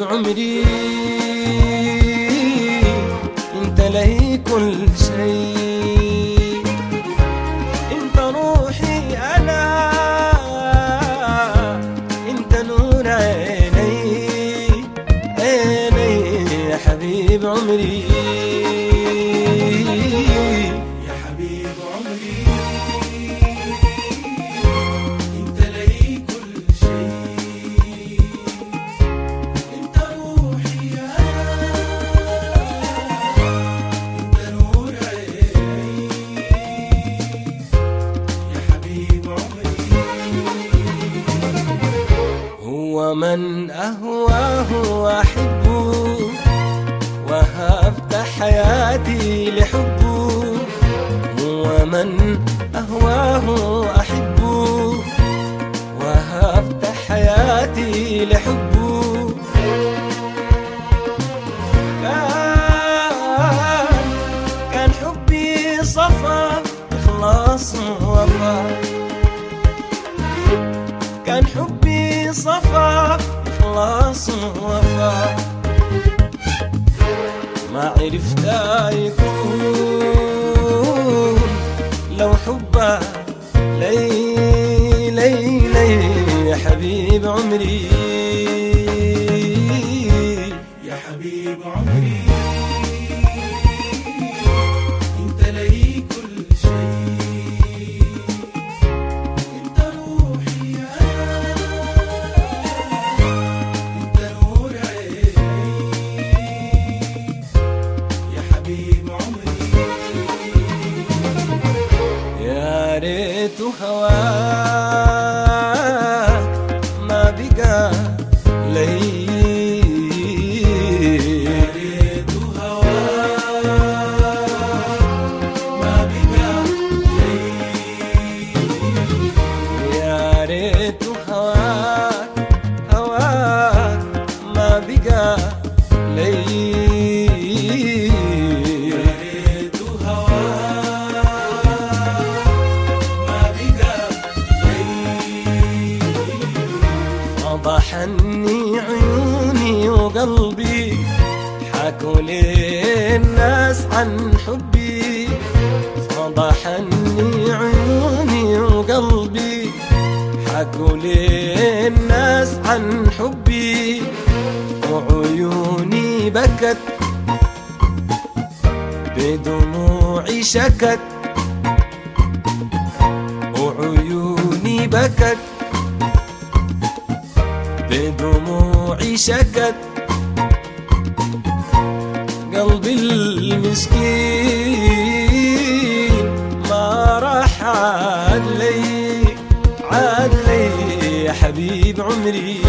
عمري انت لي كل شيء انت روحي انا انت نور عيني عيني يا حبيب عمري يا حبيب عمري انت لي كل شيء انت روحي انا انت نور عيني يا حبيب عمري هو من أهواه وأحبه وهبت حياتي لحبه هو من أهواه وأحبه وهبت حياتي لحبه كان كان حبي صفا إخلاص ووفا كان حبي صفا إخلاص ووفا ما عرفت يكون لو حبه لي لي لي يا حبيب عمري يا حبيب عمري انت لي كل شيء انت روحي انا انت نور عيني يا حبيب عمري يا ريت هواك ما بقى لي يا ريت هواك ما بقى لي يا ريت هواك هواك ما بقى لي يا ريت هواك ما بقى لي فضحني عيوني وقلبي حكوا لي الناس عن حبي فضحني عيوني وقلبي حكوا لي الناس عن حبي وعيوني بكت بدموعي شكت وعيوني بكت بدموعي شكت قلبي المسكين ما راح عاد لي عاد لي يا حبيب عمري